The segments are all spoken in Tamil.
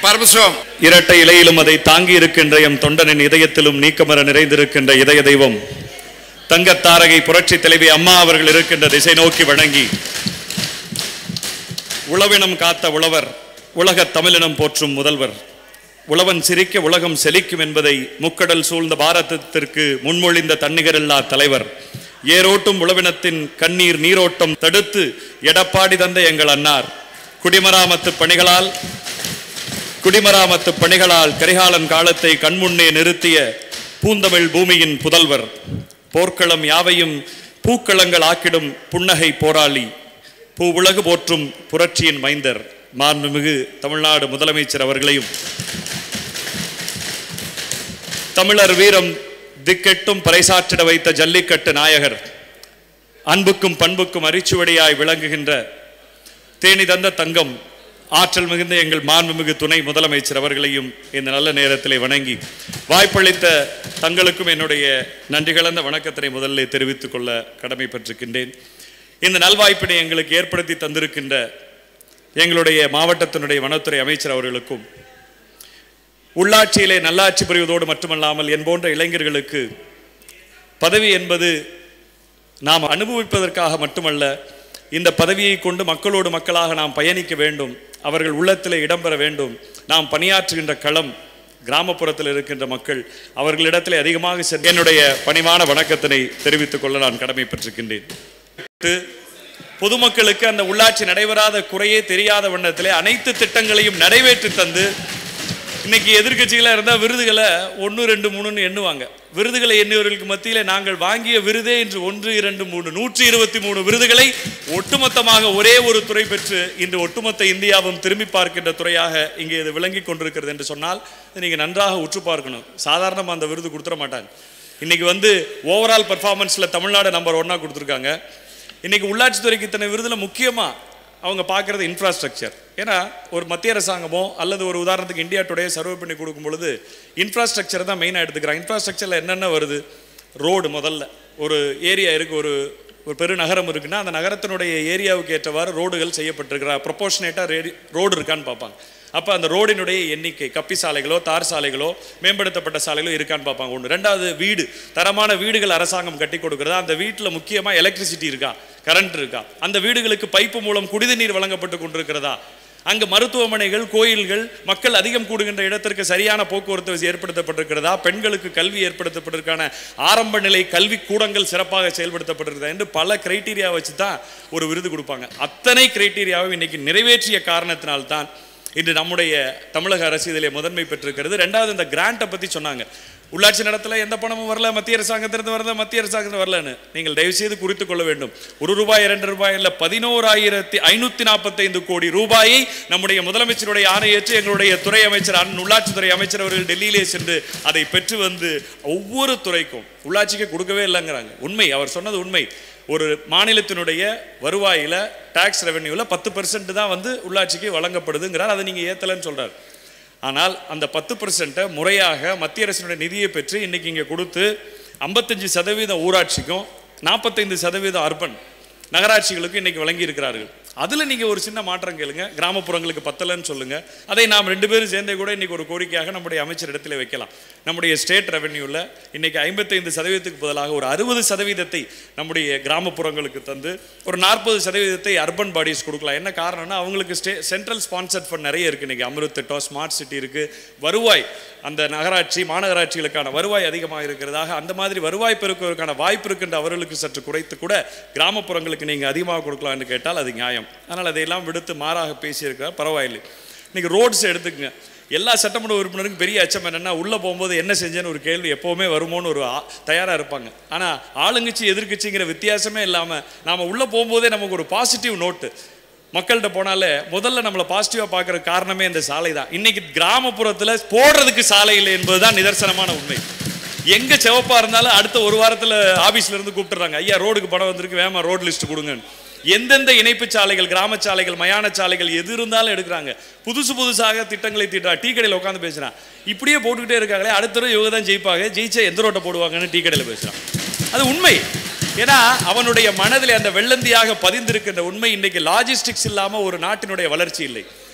பரமசிவம் இரட்டை இலையிலும் அதை தாங்கி இருக்கின்ற எம் தொண்டனின் இதயத்திலும் நீக்கமர நிறைந்திருக்கின்ற இதய தெய்வம் தங்கத்தாரகை புரட்சி தலைவி அம்மா அவர்கள் இருக்கின்ற திசை நோக்கி வணங்கி உழவினம் காத்த உழவர் உலகத் தமிழினம் போற்றும் முதல்வர் உழவன் சிரிக்க உலகம் செழிக்கும் என்பதை முக்கடல் சூழ்ந்த பாரதத்திற்கு முன்மொழிந்த தன்னிகரில்லா தலைவர் ஏரோட்டும் உழவினத்தின் கண்ணீர் நீரோட்டம் தடுத்து எடப்பாடி தந்த எங்கள் அன்னார் குடிமராமத்து பணிகளால் குடிமராமத்து பணிகளால் கரிகாலன் காலத்தை கண்முன்னே நிறுத்திய பூந்தமிழ் பூமியின் புதல்வர் போர்க்களம் யாவையும் பூக்களங்கள் ஆக்கிடும் புன்னகை போராளி பூவுலகு போற்றும் புரட்சியின் மைந்தர் மாண்புமிகு தமிழ்நாடு முதலமைச்சர் அவர்களையும் தமிழர் வீரம் திக்கெட்டும் பறைசாற்றிட வைத்த ஜல்லிக்கட்டு நாயகர் அன்புக்கும் பண்புக்கும் அரிச்சுவடியாய் விளங்குகின்ற தேனி தந்த தங்கம் ஆற்றல் மிகுந்த எங்கள் மாண்புமிகு துணை முதலமைச்சர் அவர்களையும் இந்த நல்ல நேரத்திலே வணங்கி வாய்ப்பளித்த தங்களுக்கும் என்னுடைய நன்றி கலந்த வணக்கத்தினை முதலில் தெரிவித்துக் கொள்ள கடமைப்பட்டிருக்கின்றேன் இந்த நல்வாய்ப்பினை எங்களுக்கு ஏற்படுத்தி தந்திருக்கின்ற எங்களுடைய மாவட்டத்தினுடைய வனத்துறை அமைச்சர் அவர்களுக்கும் உள்ளாட்சியிலே நல்லாட்சி புரிவதோடு மட்டுமல்லாமல் என் போன்ற இளைஞர்களுக்கு பதவி என்பது நாம் அனுபவிப்பதற்காக மட்டுமல்ல இந்த பதவியை கொண்டு மக்களோடு மக்களாக நாம் பயணிக்க வேண்டும் அவர்கள் உள்ளத்திலே இடம்பெற வேண்டும் நாம் பணியாற்றுகின்ற களம் கிராமப்புறத்தில் இருக்கின்ற மக்கள் அவர்களிடத்திலே அதிகமாக சென்று என்னுடைய பணிவான வணக்கத்தினை தெரிவித்துக் கொள்ள நான் கடமைப்பட்டிருக்கின்றேன் பொதுமக்களுக்கு அந்த உள்ளாட்சி நடைபெறாத குறையே தெரியாத வண்ணத்திலே அனைத்து திட்டங்களையும் நிறைவேற்றி தந்து இன்னைக்கு எதிர்க்கட்சிகளாக இருந்தால் விருதுகளை ஒன்று ரெண்டு மூணுன்னு எண்ணுவாங்க விருதுகளை எண்ணியவர்களுக்கு மத்தியில் நாங்கள் வாங்கிய விருதே இன்று ஒன்று இரண்டு மூணு நூற்றி இருபத்தி மூணு விருதுகளை ஒட்டுமொத்தமாக ஒரே ஒரு துறை பெற்று இன்று ஒட்டுமொத்த இந்தியாவும் திரும்பி பார்க்கின்ற துறையாக இங்கே இது விளங்கி கொண்டிருக்கிறது என்று சொன்னால் இதை நீங்கள் நன்றாக உற்று பார்க்கணும் சாதாரணமாக அந்த விருது கொடுத்துட மாட்டாங்க இன்னைக்கு வந்து ஓவரால் பர்ஃபார்மன்ஸில் தமிழ்நாடு நம்பர் ஒன்னாக கொடுத்துருக்காங்க இன்னைக்கு உள்ளாட்சித்துறைக்கு இத்தனை விருதில் முக்கியமாக அவங்க பார்க்குறது இன்ஃப்ராஸ்ட்ரக்சர் ஏன்னா ஒரு மத்திய அரசாங்கமோ அல்லது ஒரு உதாரணத்துக்கு இந்தியா டுடே சர்வே பண்ணி கொடுக்கும் பொழுது இன்ஃப்ராஸ்ட்ரக்சர் தான் மெயினாக எடுத்துக்கிறாங்க இன்ஃப்ராஸ்ட்ரக்சரில் என்னென்ன வருது ரோடு முதல்ல ஒரு ஏரியா இருக்குது ஒரு ஒரு பெருநகரம் இருக்குன்னா அந்த நகரத்தினுடைய ஏரியாவுக்கு ஏற்றவாறு ரோடுகள் செய்யப்பட்டிருக்கிறா ப்ரொபோஷனேட்டாக ரோடு இருக்கான்னு பார்ப்பாங்க அப்போ அந்த ரோடினுடைய எண்ணிக்கை கப்பி சாலைகளோ தார் சாலைகளோ மேம்படுத்தப்பட்ட சாலைகளோ இருக்கான்னு பார்ப்பாங்க ஒன்று ரெண்டாவது வீடு தரமான வீடுகள் அரசாங்கம் கட்டி கொடுக்குறதா அந்த வீட்டில் முக்கியமாக எலக்ட்ரிசிட்டி இருக்கா கரண்ட் இருக்கா அந்த வீடுகளுக்கு பைப்பு மூலம் குடிநீர் வழங்கப்பட்டு கொண்டிருக்கிறதா அங்கு மருத்துவமனைகள் கோயில்கள் மக்கள் அதிகம் கூடுகின்ற இடத்திற்கு சரியான போக்குவரத்து வசதி ஏற்படுத்தப்பட்டிருக்கிறதா பெண்களுக்கு கல்வி ஏற்படுத்தப்பட்டிருக்கான ஆரம்ப நிலை கல்வி கூடங்கள் சிறப்பாக செயல்படுத்தப்பட்டிருக்கிறதா என்று பல கிரைட்டீரியா வச்சு தான் ஒரு விருது கொடுப்பாங்க அத்தனை கிரைட்டீரியாவும் இன்னைக்கு நிறைவேற்றிய காரணத்தினால்தான் இன்று நம்முடைய தமிழக அரசு இதிலே முதன்மை பெற்றிருக்கிறது ரெண்டாவது இந்த கிராண்ட்டை பற்றி சொன்னாங்க உள்ளாட்சி நடத்தல எந்த பணமும் வரல மத்திய அரசாங்கத்திலிருந்து வரல மத்திய அரசாங்கத்தில் வரலன்னு நீங்கள் தயவு செய்து குறித்துக் கொள்ள வேண்டும் ஒரு ரூபாய் இரண்டு ரூபாய் இல்லை பதினோராயிரத்தி ஐநூத்தி நாற்பத்தைந்து கோடி ரூபாயை நம்முடைய முதலமைச்சருடைய ஆணையேற்று எங்களுடைய துறை அமைச்சர் அண்ணன் உள்ளாட்சித்துறை அமைச்சர் அவர்கள் டெல்லியிலே சென்று அதை பெற்று வந்து ஒவ்வொரு துறைக்கும் உள்ளாட்சிக்கு கொடுக்கவே இல்லைங்கிறாங்க உண்மை அவர் சொன்னது உண்மை ஒரு மாநிலத்தினுடைய வருவாயில் டாக்ஸ் ரெவென்யூவில் பத்து பெர்சன்ட் தான் வந்து உள்ளாட்சிக்கு வழங்கப்படுதுங்கிறார் அதை நீங்கள் ஏற்றலைன்னு சொல்கிறார் ஆனால் அந்த பத்து பர்சன்ட்டை முறையாக மத்திய அரசினுடைய நிதியை பெற்று இன்னைக்கு இங்கே கொடுத்து ஐம்பத்தஞ்சு சதவீதம் ஊராட்சிக்கும் நாற்பத்தைந்து சதவீதம் அர்பன் நகராட்சிகளுக்கும் இன்னைக்கு வழங்கி இருக்கிறார்கள் அதில் நீங்கள் ஒரு சின்ன மாற்றம் கேளுங்க கிராமப்புறங்களுக்கு பத்தலைன்னு சொல்லுங்க அதை நாம் ரெண்டு பேரும் சேர்ந்தே கூட இன்னைக்கு ஒரு கோரிக்கையாக நம்முடைய அமைச்சர் இடத்துல வைக்கலாம் நம்முடைய ஸ்டேட் ரெவென்யூவில் இன்னைக்கு ஐம்பத்தைந்து சதவீதத்துக்கு பதிலாக ஒரு அறுபது சதவீதத்தை நம்முடைய கிராமப்புறங்களுக்கு தந்து ஒரு நாற்பது சதவீதத்தை அர்பன் பாடிஸ் கொடுக்கலாம் என்ன காரணம்னா அவங்களுக்கு ஸ்டே சென்ட்ரல் ஸ்பான்சர்ட் ஃபண்ட் நிறைய இருக்குது இன்னைக்கு அமிர்த் திட்டம் ஸ்மார்ட் சிட்டி இருக்குது வருவாய் அந்த நகராட்சி மாநகராட்சிகளுக்கான வருவாய் அதிகமாக இருக்கிறதாக அந்த மாதிரி வருவாய் பெருக்குவதற்கான வாய்ப்பு இருக்கின்ற அவர்களுக்கு சற்று குறைத்து கூட கிராமப்புறங்களுக்கு நீங்கள் அதிகமாக கொடுக்கலாம்னு கேட்டால் அது நியாயம் ஆனால் அதையெல்லாம் விடுத்து மாறாக பேசியிருக்கிறார் பரவாயில்லை இன்னைக்கு ரோட்ஸ் எடுத்துக்கங்க எல்லா சட்டமன்ற உறுப்பினருக்கும் பெரிய அச்சம் என்னென்னா உள்ளே போகும்போது என்ன செஞ்சேன்னு ஒரு கேள்வி எப்போவுமே வருமோன்னு ஒரு தயாராக இருப்பாங்க ஆனால் ஆளுங்கட்சி எதிர்கட்சிங்கிற வித்தியாசமே இல்லாமல் நாம் உள்ளே போகும்போதே நமக்கு ஒரு பாசிட்டிவ் நோட்டு மக்கள்கிட்ட போனாலே முதல்ல நம்மளை பாசிட்டிவாக பார்க்குற காரணமே இந்த சாலை தான் இன்னைக்கு கிராமப்புறத்தில் போடுறதுக்கு சாலை இல்லை என்பதுதான் நிதர்சனமான உண்மை எங்கே செவப்பாக இருந்தாலும் அடுத்த ஒரு வாரத்தில் ஆஃபீஸ்ல இருந்து கூப்பிட்டுறாங்க ஐயா ரோடுக்கு படம் வந்திருக்கு வேமா ரோடு லிஸ்ட் கொடுங்கன்னு எந்தெந்த இணைப்பு சாலைகள் கிராம சாலைகள் மயான சாலைகள் எது இருந்தாலும் எடுக்கிறாங்க புதுசு புதுசாக திட்டங்களை தீட்டா டீ கடையில் உட்காந்து பேசுகிறான் இப்படியே போட்டுக்கிட்டே இருக்காங்களே அடுத்த தடவை இவங்க தான் ஜெயிப்பாங்க ஜெயிச்சா எந்த ரோட்டை போடுவாங்கன்னு டீ கடையில் பேசுகிறான் அது உண்மை ஏன்னா அவனுடைய மனதில் அந்த வெள்ளந்தியாக பதிந்திருக்கின்ற உண்மை இன்னைக்கு லாஜிஸ்டிக்ஸ் இல்லாமல் ஒரு நாட்டினுடைய வளர்ச்சி இல்லை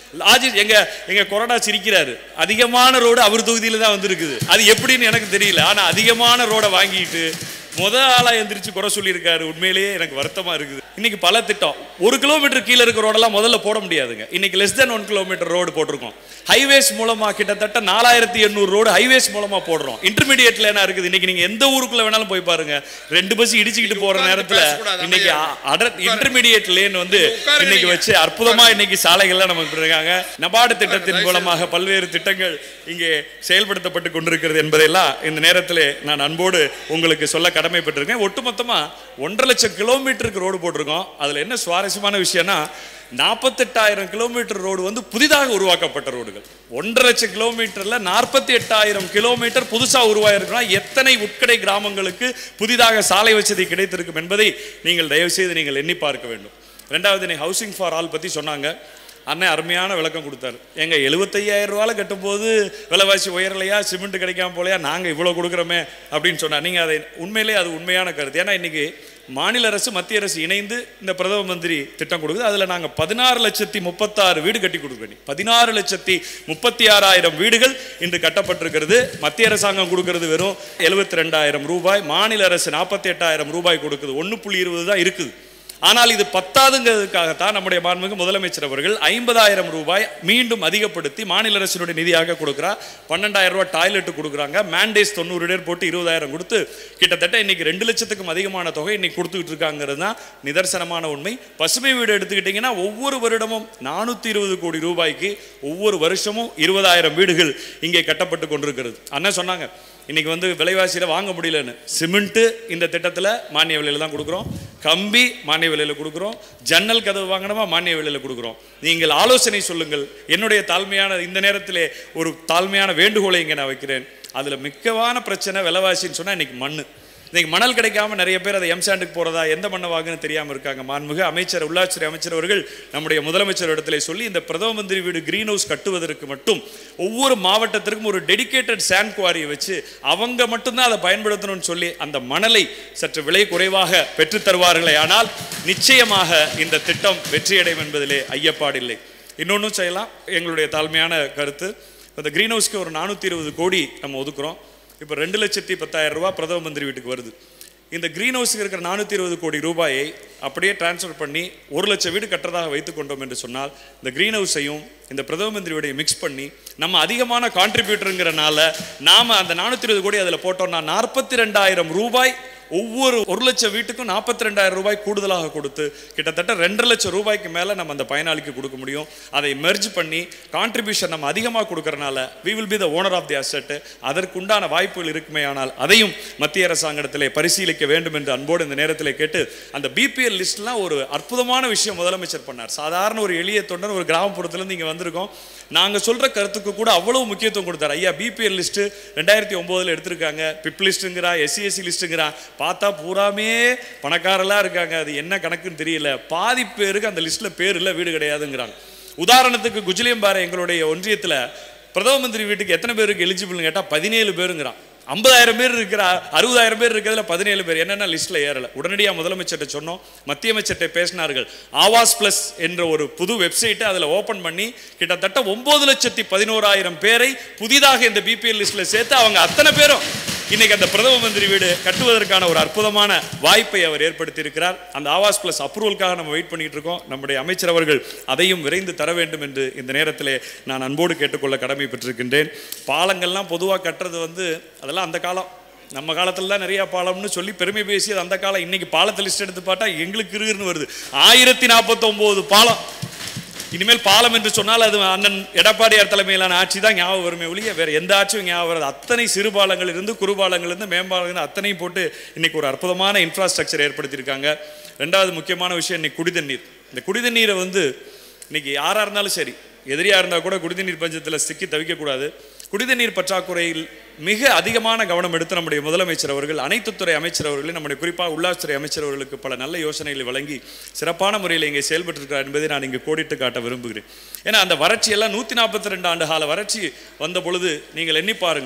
லாஜிக் எங்க எங்க கொரோனா சிரிக்கிறாரு அதிகமான ரோடு அவர் தொகுதியில தான் வந்திருக்குது அது எப்படின்னு எனக்கு தெரியல ஆனா அதிகமான ரோடை வாங்கிட்டு முத ஆளா எந்திரிச்சு குறை சொல்லியிருக்காரு உண்மையிலேயே எனக்கு வருத்தமா இருக்குது இன்னைக்கு பல திட்டம் ஒரு கிலோமீட்டர் கீழே இருக்க ரோடெல்லாம் முதல்ல போட முடியாதுங்க இன்னைக்கு less then one kilometre road போட்டிருக்கோம் ஹைவேஸ் மூலமா கிட்டத்தட்ட நாலாயிரத்தி எண்ணூறு ரோடு ஹைவேஸ் மூலமா போடுறோம் இன்டர்மீடியட்ல என்ன இருக்குது இன்னைக்கு நீங்க எந்த ஊருக்குள்ள வேணாலும் போய் பாருங்க ரெண்டு பஸ் இடிச்சுக்கிட்டு போற உட்கார்ந்து நேரத்துல பேசக்கூடாது, இன்னைக்கு அமைதியா இன்டர்மீடியட் லேன் வந்து உட்காருங்க இன்னைக்கு நீங்க. வச்சு அற்புதமா இன்னைக்கு சாலைகள்லாம் நமக்கு இருக்காங்க நபார்டு திட்டத்தின் மூலமாக பல்வேறு திட்டங்கள் இங்கே செயல்படுத்தப்பட்டு கொண்டிருக்கிறது என்பதையெல்லாம் இந்த நேரத்தில் நான் அன்போடு உங்களுக்கு சொல்ல கடமைப்பட்டிருக்கேன் ஒட்டுமொத்தமா ஒன்றரை லட்சம் கிலோமீட்டருக்கு ரோடு போட்டிருக்கோம் அதுல என்ன சுவாரஸ்யமான விஷயம்னா நாற்பத்தெட்டாயிரம் கிலோமீட்டர் ரோடு வந்து புதிதாக உருவாக்கப்பட்ட ரோடுகள் ஒன்றரை லட்சம் கிலோமீட்டர்ல நாற்பத்தி எட்டாயிரம் கிலோமீட்டர் புதுசா உருவாயிருக்குன்னா எத்தனை உட்கடை கிராமங்களுக்கு புதிதாக சாலை வசதி கிடைத்திருக்கும் என்பதை நீங்கள் தயவு செய்து நீங்கள் எண்ணி பார்க்க வேண்டும் ரெண்டாவது நீ ஹவுசிங் ஃபார் ஆல் பத்தி சொன்னாங்க அண்ணன் அருமையான விளக்கம் கொடுத்தாரு எங்க எழுபத்தையாயிரம் ரூபாயில கட்டும்போது விலைவாசி உயரலையா சிமெண்ட் கிடைக்காம போலையா நாங்க இவ்வளவு கொடுக்குறோமே அப்படின்னு சொன்னா நீங்க அதை உண்மையிலே அது உண்மையான கருத்து ஏன்னா இன்னைக்கு மாநில அரசு மத்திய அரசு இணைந்து இந்த பிரதம மந்திரி திட்டம் கொடுக்குது அதுல நாங்க பதினாறு லட்சத்தி முப்பத்தாறு வீடு கட்டி கொடுக்குறோம் பதினாறு லட்சத்தி முப்பத்தி ஆறாயிரம் வீடுகள் இன்று கட்டப்பட்டிருக்கிறது மத்திய அரசாங்கம் கொடுக்கிறது வெறும் எழுபத்தி ரெண்டாயிரம் ரூபாய் மாநில அரசு நாற்பத்தி எட்டாயிரம் ரூபாய் கொடுக்குது ஒன்று புள்ளி இருபது தான் இருக்குது ஆனால் இது பத்தாதுங்கிறதுக்காகத்தான் நம்முடைய மாண்புமிகு முதலமைச்சர் அவர்கள் ஐம்பதாயிரம் ரூபாய் மீண்டும் அதிகப்படுத்தி மாநில அரசினுடைய நிதியாக கொடுக்குறார் பன்னெண்டாயிரம் ரூபாய் டாய்லெட் கொடுக்குறாங்க மேண்டேஸ் தொண்ணூறு பேர் போட்டு இருபதாயிரம் கொடுத்து கிட்டத்தட்ட இன்னைக்கு ரெண்டு லட்சத்துக்கும் அதிகமான தொகை இன்னைக்கு கொடுத்துக்கிட்டு இருக்காங்கிறது தான் நிதர்சனமான உண்மை பசுமை வீடு எடுத்துக்கிட்டிங்கன்னா ஒவ்வொரு வருடமும் நானூற்றி இருபது கோடி ரூபாய்க்கு ஒவ்வொரு வருஷமும் இருபதாயிரம் வீடுகள் இங்கே கட்டப்பட்டு கொண்டிருக்கிறது அண்ணன் சொன்னாங்க இன்னைக்கு வந்து விலைவாசியில் வாங்க முடியலன்னு சிமெண்ட்டு இந்த திட்டத்தில் மானிய விலையில் தான் கொடுக்குறோம் கம்பி மானிய விலையில் கொடுக்குறோம் ஜன்னல் கதவு வாங்கணுமா மானிய விலையில் கொடுக்குறோம் நீங்கள் ஆலோசனை சொல்லுங்கள் என்னுடைய தாழ்மையான இந்த நேரத்திலே ஒரு தாழ்மையான வேண்டுகோளை இங்கே நான் வைக்கிறேன் அதில் மிக்கவான பிரச்சனை விலைவாசின்னு சொன்னால் இன்னைக்கு மண் இன்னைக்கு மணல் கிடைக்காம நிறைய பேர் அதை எம்சாண்டுக்கு போறதா எந்த மண்ணை வாங்குன்னு தெரியாம இருக்காங்க மாண்புமிகு அமைச்சர் உள்ளாட்சித்துறை அமைச்சர் அவர்கள் நம்முடைய முதலமைச்சர் இடத்துல சொல்லி இந்த பிரதம மந்திரி வீடு கிரீன் ஹவுஸ் கட்டுவதற்கு மட்டும் ஒவ்வொரு மாவட்டத்திற்கும் ஒரு டெடிகேட்டட் சாண்ட் குவாரியை வச்சு அவங்க மட்டும்தான் அதை பயன்படுத்தணும்னு சொல்லி அந்த மணலை சற்று விலை குறைவாக பெற்றுத் தருவார்களே ஆனால் நிச்சயமாக இந்த திட்டம் வெற்றியடையும் என்பதிலே ஐயப்பாடில்லை இன்னொன்றும் செய்யலாம் எங்களுடைய தாழ்மையான கருத்து இந்த கிரீன் ஹவுஸ்க்கு ஒரு நானூற்றி இருபது கோடி நம்ம ஒதுக்குறோம் இப்போ ரெண்டு லட்சத்தி பத்தாயிரம் ரூபாய் பிரதம மந்திரி வீட்டுக்கு வருது இந்த கிரீன் ஹவுஸுக்கு இருக்கிற நானூற்றி இருபது கோடி ரூபாயை அப்படியே டிரான்ஸ்ஃபர் பண்ணி ஒரு லட்சம் வீடு கட்டுறதாக வைத்துக் கொண்டோம் என்று சொன்னால் இந்த கிரீன் ஹவுஸையும் இந்த பிரதம மந்திரியுடைய மிக்ஸ் பண்ணி நம்ம அதிகமான கான்ட்ரிபியூட்டருங்கிறனால நாம அந்த நானூற்றி இருபது கோடி அதில் போட்டோம்னா நாற்பத்தி ரெண்டாயிரம் ரூபாய் ஒவ்வொரு ஒரு லட்சம் வீட்டுக்கும் நாற்பத்தி ரெண்டாயிரம் ரூபாய் கூடுதலாக கொடுத்து கிட்டத்தட்ட ரெண்டரை லட்சம் ரூபாய்க்கு மேலே நம்ம அந்த பயனாளிக்கு கொடுக்க முடியும் அதை மெர்ஜ் பண்ணி கான்ட்ரிபியூஷன் நம்ம அதிகமாக கொடுக்கறனால we will be the owner of the asset அதற்குண்டான வாய்ப்புகள் இருக்குமே ஆனால் அதையும் மத்திய அரசாங்கத்திலே பரிசீலிக்க வேண்டும் என்று அன்போடு இந்த நேரத்தில் கேட்டு அந்த பிபிஎல் லிஸ்ட்லாம் ஒரு அற்புதமான விஷயம் முதலமைச்சர் பண்ணார் சாதாரண ஒரு எளிய தொண்டன் ஒரு கிராமப்புறத்துலேருந்து இங்கே வந்திருக்கோம் நாங்கள் சொல்கிற கருத்துக்கு கூட அவ்வளவு முக்கியத்துவம் கொடுத்தார் ஐயா பிபிஎல் லிஸ்ட்டு ரெண்டாயிரத்தி ஒம்போதில் எடுத்திருக்காங்க பிப் லிஸ்ட்டுங்கிறா எஸ்சி எஸ்சி லிஸ்ட்டுங்கிறா பார்த்தா பூராமே பணக்காரெல்லாம் இருக்காங்க அது என்ன கணக்குன்னு தெரியல பாதி பேருக்கு அந்த லிஸ்ட்டில் பேர் இல்லை வீடு கிடையாதுங்கிறாங்க உதாரணத்துக்கு குஜிலியம்பாறை எங்களுடைய ஒன்றியத்தில் பிரதம மந்திரி வீட்டுக்கு எத்தனை பேருக்கு எலிஜிபிள்னு கேட்டால் பதினேழு பேருங்கிறான் ஐம்பதாயிரம் பேர் இருக்கிற அறுபதாயிரம் பேர் இருக்கிறதுல பதினேழு பேர் என்னென்ன லிஸ்ட்டில் ஏறல உடனடியாக முதலமைச்சர்கிட்ட சொன்னோம் மத்திய அமைச்சர்கிட்ட பேசினார்கள் ஆவாஸ் பிளஸ் என்ற ஒரு புது வெப்சைட்டை அதில் ஓப்பன் பண்ணி கிட்டத்தட்ட ஒன்பது லட்சத்தி பதினோராயிரம் பேரை புதிதாக இந்த பிபிஎல் லிஸ்ட்டில் சேர்த்து அவங்க அத்தனை பேரும் இன்னைக்கு அந்த பிரதம மந்திரி வீடு கட்டுவதற்கான ஒரு அற்புதமான வாய்ப்பை அவர் ஏற்படுத்தி இருக்கிறார் அந்த ஆவாஸ் பிளஸ் அப்ரூவலுக்காக நம்ம வெயிட் பண்ணிட்டு இருக்கோம் நம்முடைய அமைச்சர் அவர்கள் அதையும் விரைந்து தர வேண்டும் என்று இந்த நேரத்திலே நான் அன்போடு கேட்டுக்கொள்ள கடமை பெற்றிருக்கின்றேன் பாலங்கள்லாம் பொதுவாக கட்டுறது வந்து அதெல்லாம் அந்த காலம் நம்ம காலத்துல தான் நிறைய பாலம்னு சொல்லி பெருமை பேசி அது அந்த காலம் இன்னைக்கு பாலத்தை லிஸ்ட் எடுத்து பார்த்தா எங்களுக்கு இருக்குன்னு வருது ஆயிரத்தி நாற்பத்தொம்போது பாலம் இனிமேல் பாலம் என்று சொன்னால் அது அண்ணன் எடப்பாடியார் தலைமையிலான ஆட்சி தான் ஞாபகம் வருமே ஒழிய வேற எந்த ஆட்சியும் ஞாபகம் வராது அத்தனை சிறு பாலங்கள் இருந்து குறுபாலங்கள் இருந்து மேம்பாலங்கள் இருந்து அத்தனையும் போட்டு இன்னைக்கு ஒரு அற்புதமான இன்ஃப்ராஸ்ட்ரக்சர் ஏற்படுத்தியிருக்காங்க ரெண்டாவது முக்கியமான விஷயம் இன்னைக்கு குடிதண்ணீர் இந்த குடிதண்ணீரை வந்து இன்னைக்கு யாரா இருந்தாலும் சரி எதிரியா இருந்தால் கூட குடிதண்ணீர் பஞ்சத்தில் சிக்கி தவிக்கக்கூடாது குடிதண்ணீர் பற்றாக்குறையில் மிக அதிகமான கவனம் எடுத்து நம்முடைய முதலமைச்சர் அவர்கள் அனைத்து துறை அமைச்சர் அவர்கள் நம்முடைய குறிப்பாக உள்ளாட்சித்துறை அமைச்சர் அவர்களுக்கு பல நல்ல யோசனைகளை வழங்கி சிறப்பான முறையில் இங்கே செயல்பட்டிருக்கிறார் என்பதை நான் இங்கே கோடிட்டு காட்ட விரும்புகிறேன் ஏன்னா அந்த வறட்சி எல்லாம் நூற்றி நாற்பத்தி ரெண்டு ஆண்டு கால வறட்சி வந்த பொழுது நீங்கள் எண்ணி பாருங்கள்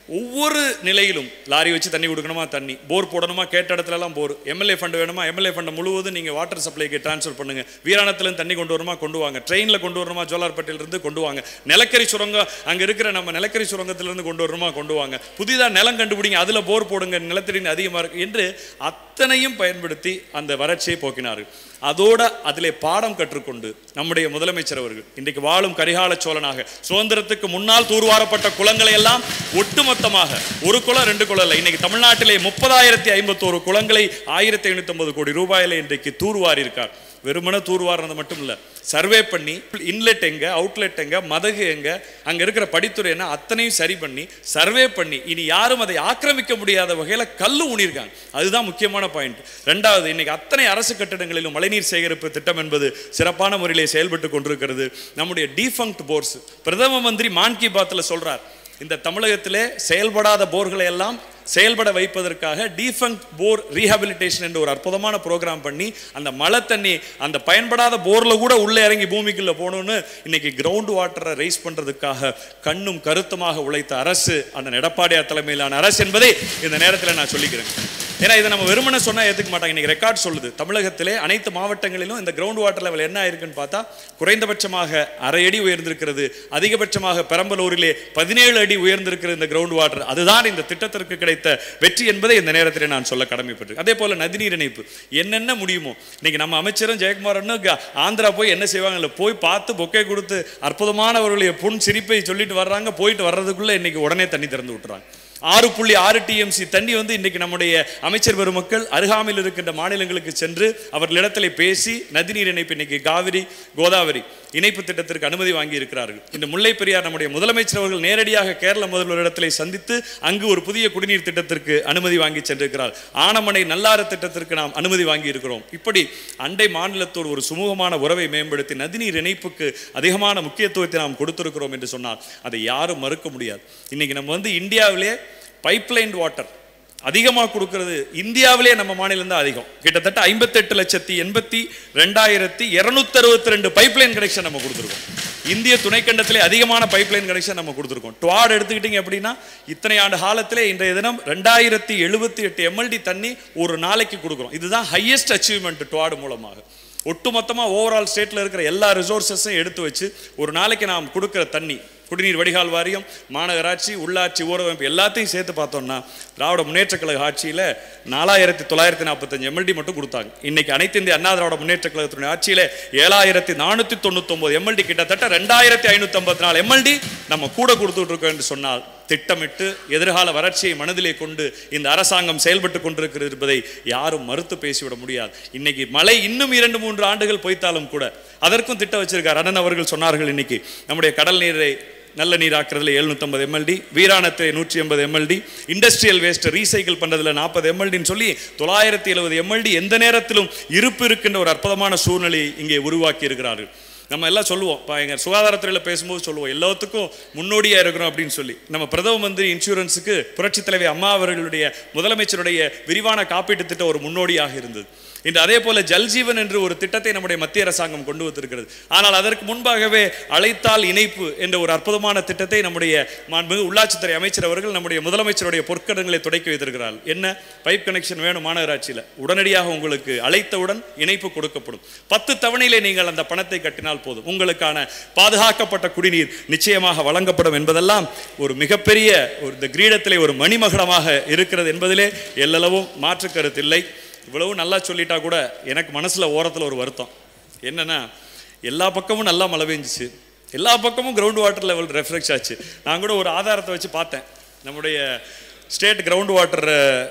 ஒவ்வொரு நிலையிலும் லாரி வச்சு தண்ணி கொடுக்கணுமா தண்ணி போர் போடணுமா கேட்ட இடத்துல எல்லாம் போர் எம்எல்ஏ ஃபண்ட் வேணுமா எம்எல்ஏ ஃபண்ட் முழுவதும் நீங்கள் வாட்டர் சப்ளைக்கு ட்ரான்ஸ்ஃபர் பண்ணுங்க வீராணத்துலேருந்து தண்ணி கொண்டு வரணுமா கொண்டு வாங்க ட்ரெயினில் கொண்டு வரணுமா ஜோலார்பேட்டையிலிருந்து கொண்டு வாங்க நிலக்கரி சுரங்கம் அங்கே இருக்கிற நம்ம நிலக்கரி சுரங்கத்திலிருந்து கொண்டு வரணுமா கொண்டு வாங்க புதிதாக நிலம் கண்டுபிடிங்க அதில் போர் போடுங்க நிலத்தடி அதிகமாக இருக்கு என்று அத்தனையும் பயன்படுத்தி அந்த வறட்சியை போக்கினார்கள் அதோட அதிலே பாடம் கற்றுக்கொண்டு நம்முடைய முதலமைச்சர் அவர்கள் இன்றைக்கு வாழும் கரிகால சோழனாக சுதந்திரத்துக்கு முன்னால் தூர்வாரப்பட்ட குளங்களை எல்லாம் ஒட்டுமொத்தமாக ஒரு குளம் ரெண்டு குளம் இல்லை இன்னைக்கு தமிழ்நாட்டிலே முப்பதாயிரத்தி ஐம்பத்தோரு குளங்களை ஆயிரத்தி ஐநூத்தி கோடி ரூபாயில இன்றைக்கு தூர்வாரி இருக்கார் வெறுமனே தூர்வாரினது மட்டும் இல்லை சர்வே பண்ணி இன்லெட் எங்க அவுட்லெட் எங்க மதகு எங்க அங்க இருக்கிற படித்துறை என்ன அத்தனையும் சரி பண்ணி சர்வே பண்ணி இனி யாரும் அதை ஆக்கிரமிக்க முடியாத வகையில கல்லு ஊனியிருக்காங்க அதுதான் முக்கியமான பாயிண்ட் ரெண்டாவது இன்னைக்கு அத்தனை அரசு கட்டிடங்களிலும் மழைநீர் சேகரிப்பு திட்டம் என்பது சிறப்பான முறையிலே செயல்பட்டு கொண்டிருக்கிறது நம்முடைய டீஃபங்க்ட் போர்ஸ் பிரதம மந்திரி மான் கி பாத்தில் சொல்றார் இந்த தமிழகத்திலே செயல்படாத போர்களை எல்லாம் செயல்பட வைப்பதற்காக டீஃபங்க் போர் ரீஹாபிலிட்டேஷன் என்ற ஒரு அற்புதமான ப்ரோக்ராம் பண்ணி அந்த மழை தண்ணி அந்த பயன்படாத போர்ல கூட உள்ளே இறங்கி பூமிக்குள்ள போகணும்னு இன்னைக்கு கிரவுண்ட் வாட்டரை ரைஸ் பண்றதுக்காக கண்ணும் கருத்துமாக உழைத்த அரசு அந்த எடப்பாடியார் தலைமையிலான அரசு என்பதை இந்த நேரத்தில் நான் சொல்லிக்கிறேன் ஏன்னா இதை நம்ம வெறுமனே சொன்னா ஏத்துக்க மாட்டாங்க இன்னைக்கு ரெக்கார்ட் சொல்லுது தமிழகத்திலே அனைத்து மாவட்டங்களிலும் இந்த கிரவுண்ட் வாட்டர் லெவல் என்ன ஆயிருக்குன்னு பார்த்தா குறைந்தபட்சமாக அரை அடி உயர்ந்திருக்கிறது அதிகபட்சமாக பெரம்பலூரிலே பதினேழு அடி உயர்ந்திருக்கிறது இந்த கிரவுண்ட் வாட்டர் அதுதான் இந்த திட்டத்திற்கு கிடைத்த வெற்றி என்பதை இந்த நேரத்தில் நான் சொல்ல கடமைப்பட்டு அதே போல நதிநீர் இணைப்பு என்னென்ன முடியுமோ இன்னைக்கு நம்ம அமைச்சரும் ஜெயக்குமாரன்னு க- ஆந்திரா போய் என்ன செய்வாங்க இல்ல போய் பார்த்து பொக்கே கொடுத்து அற்புதமானவர்களுடைய புன் சிரிப்பை சொல்லிட்டு வர்றாங்க போயிட்டு வர்றதுக்குள்ள இன்னைக்கு உடனே தண்ணி திறந்து விட்டுறாங்க ஆறு புள்ளி ஆறு டிஎம்சி தண்ணி வந்து இன்னைக்கு நம்முடைய அமைச்சர் பெருமக்கள் அருகாமையில் இருக்கின்ற மாநிலங்களுக்கு சென்று அவர்களிடத்தில் பேசி நதிநீர் இணைப்பு இன்னைக்கு காவிரி கோதாவரி இணைப்பு திட்டத்திற்கு அனுமதி வாங்கி இருக்கிறார்கள் இந்த முல்லை பெரியார் நம்முடைய முதலமைச்சர் அவர்கள் நேரடியாக கேரள முதல்வரிடத்திலே சந்தித்து அங்கு ஒரு புதிய குடிநீர் திட்டத்திற்கு அனுமதி வாங்கி சென்றிருக்கிறார் ஆனமனை நல்லாறு திட்டத்திற்கு நாம் அனுமதி வாங்கி இருக்கிறோம் இப்படி அண்டை மாநிலத்தோடு ஒரு சுமூகமான உறவை மேம்படுத்தி நதிநீர் இணைப்புக்கு அதிகமான முக்கியத்துவத்தை நாம் கொடுத்திருக்கிறோம் என்று சொன்னால் அதை யாரும் மறுக்க முடியாது இன்னைக்கு நம்ம வந்து இந்தியாவிலே பைப்லைன் வாட்டர் அதிகமாக கொடுக்கிறது இந்தியாவிலே நம்ம மாநிலம் தான் அதிகம் கிட்டத்தட்ட ஐம்பத்தெட்டு லட்சத்தி எண்பத்தி ரெண்டாயிரத்தி இருநூத்தி அறுபத்தி ரெண்டு பைப்லைன் கனெக்ஷன் நம்ம கொடுத்துருக்கோம் இந்திய துணைக்கண்டத்திலே அதிகமான பைப்லைன் கனெக்ஷன் நம்ம கொடுத்துருக்கோம் டுவாட் எடுத்துக்கிட்டீங்க அப்படின்னா இத்தனை ஆண்டு காலத்திலே இன்றைய தினம் ரெண்டாயிரத்தி எழுபத்தி எட்டு எம்எல்டி தண்ணி ஒரு நாளைக்கு கொடுக்குறோம் இதுதான் ஹையஸ்ட் அச்சீவ்மெண்ட் டுவாடு மூலமாக ஒட்டுமொத்தமாக ஓவரால் ஸ்டேட்டில் இருக்கிற எல்லா ரிசோர்ஸஸையும் எடுத்து வச்சு ஒரு நாளைக்கு நாம் கொடுக்குற தண்ணி குடிநீர் வடிகால் வாரியம் மாநகராட்சி உள்ளாட்சி ஊரகமைப்பு எல்லாத்தையும் சேர்த்து பார்த்தோம்னா திராவிட முன்னேற்றக் கழக ஆட்சியில் நாலாயிரத்தி தொள்ளாயிரத்தி நாற்பத்தஞ்சு எம்எல்டி மட்டும் கொடுத்தாங்க இன்னைக்கு அனைத்து இந்திய அண்ணா திராவிட முன்னேற்றக் கழகத்தினுடைய ஆட்சியில் ஏழாயிரத்தி நானூற்றி தொண்ணூத்தொம்பது எம்எல்டி கிட்டத்தட்ட ரெண்டாயிரத்தி ஐநூற்றி ஐம்பத்தி நாலு எம்எல்டி நம்ம கூட கொடுத்துட்டு இருக்கோம் என்று சொன்னால் திட்டமிட்டு எதிர்கால வறட்சியை மனதிலே கொண்டு இந்த அரசாங்கம் செயல்பட்டு கொண்டிருக்கிறது என்பதை யாரும் மறுத்து பேசிவிட முடியாது இன்னைக்கு மழை இன்னும் இரண்டு மூன்று ஆண்டுகள் பொய்த்தாலும் கூட அதற்கும் திட்டம் வச்சிருக்கார் அண்ணன் அவர்கள் சொன்னார்கள் இன்னைக்கு நம்முடைய கடல் நீரை நல்ல நீராக்குறதுல எழுநூத்தம்பது எம்எல்டி வீராணத்தை நூற்றி எண்பது எம்எல்டி இண்டஸ்ட்ரியல் வேஸ்ட் ரீசைக்கிள் பண்றதுல நாற்பது எம்எல்டின்னு சொல்லி தொள்ளாயிரத்தி எழுபது எம்எல்டி எந்த நேரத்திலும் இருப்பு இருக்கின்ற ஒரு அற்புதமான சூழ்நிலையை இங்கே உருவாக்கி இருக்கிறார்கள் நம்ம எல்லாம் சொல்லுவோம் இப்போ எங்கள் சுகாதாரத்துறையில் பேசும்போது சொல்லுவோம் எல்லாத்துக்கும் முன்னோடியாக இருக்கிறோம் அப்படின்னு சொல்லி நம்ம பிரதம மந்திரி இன்சூரன்ஸுக்கு புரட்சித் தலைவி அம்மா அவர்களுடைய முதலமைச்சருடைய விரிவான காப்பீட்டு திட்டம் ஒரு முன்னோடியாக இருந்தது இன்று அதே போல ஜல்ஜீவன் என்று ஒரு திட்டத்தை நம்முடைய மத்திய அரசாங்கம் கொண்டு வந்திருக்கிறது ஆனால் அதற்கு முன்பாகவே அழைத்தால் இணைப்பு என்ற ஒரு அற்புதமான திட்டத்தை நம்முடைய மாண்புமிகு உள்ளாட்சித்துறை அமைச்சர் அவர்கள் நம்முடைய முதலமைச்சருடைய பொற்கடங்களை தொடக்கி வைத்திருக்கிறார் என்ன பைப் கனெக்ஷன் வேணும் மாநகராட்சியில் உடனடியாக உங்களுக்கு அழைத்தவுடன் இணைப்பு கொடுக்கப்படும் பத்து தவணையிலே நீங்கள் அந்த பணத்தை கட்டினால் போதும் உங்களுக்கான பாதுகாக்கப்பட்ட குடிநீர் நிச்சயமாக வழங்கப்படும் என்பதெல்லாம் ஒரு மிகப்பெரிய ஒரு இந்த கிரீடத்திலே ஒரு மணிமகுடமாக இருக்கிறது என்பதிலே எல்லளவும் மாற்று கருத்தில்லை இவ்வளவு நல்லா சொல்லிட்டா கூட எனக்கு மனசுல ஓரத்துல ஒரு வருத்தம் என்னன்னா எல்லா பக்கமும் நல்லா மழை பெஞ்சிச்சு எல்லா பக்கமும் கிரவுண்ட் வாட்டர் லெவல் ரெஃப்ரெக்ஸ் ஆச்சு நான் கூட ஒரு ஆதாரத்தை வச்சு பார்த்தேன் நம்முடைய ஸ்டேட் கிரவுண்ட் வாட்டர்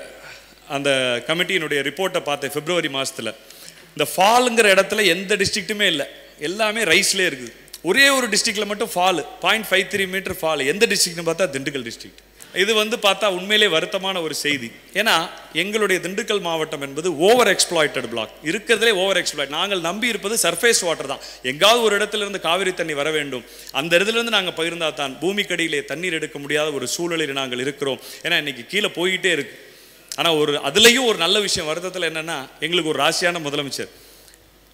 அந்த கமிட்டியினுடைய ரிப்போர்ட்டை பார்த்தேன் பிப்ரவரி மாசத்துல இந்த ஃபாலுங்கிற இடத்துல எந்த டிஸ்ட்ரிக்ட்டுமே இல்லை எல்லாமே ரைஸ்லேயே இருக்குது ஒரே ஒரு டிஸ்ட்ரிக்ட்ல மட்டும் fall point five three metre fall எந்த டிஸ்ட்ரிக்ட்னு பார்த்தா திண்டுக்கல் டிஸ்ட்ரிக்ட் இது வந்து பார்த்தா உண்மையிலே வருத்தமான ஒரு செய்தி ஏன்னா எங்களுடைய திண்டுக்கல் மாவட்டம் என்பது ஓவர் எக்ஸ்ப்ளாய்டட் பிளாக் இருக்கிறதுலே ஓவர் எக்ஸ்ப்ளாய்ட் நாங்கள் நம்பி இருப்பது சர்ஃபேஸ் வாட்டர் தான் எங்காவது ஒரு இடத்துல இருந்து காவிரி தண்ணி வர வேண்டும் அந்த இடத்துல இருந்து நாங்கள் பகிர்ந்தா தான் பூமிக்கடியிலே தண்ணீர் எடுக்க முடியாத ஒரு சூழலில் நாங்கள் இருக்கிறோம் ஏன்னா இன்னைக்கு கீழே போயிட்டே இருக்கு ஆனால் ஒரு அதுலேயும் ஒரு நல்ல விஷயம் வருத்தத்தில் என்னன்னா எங்களுக்கு ஒரு ராசியான முதலமைச்சர்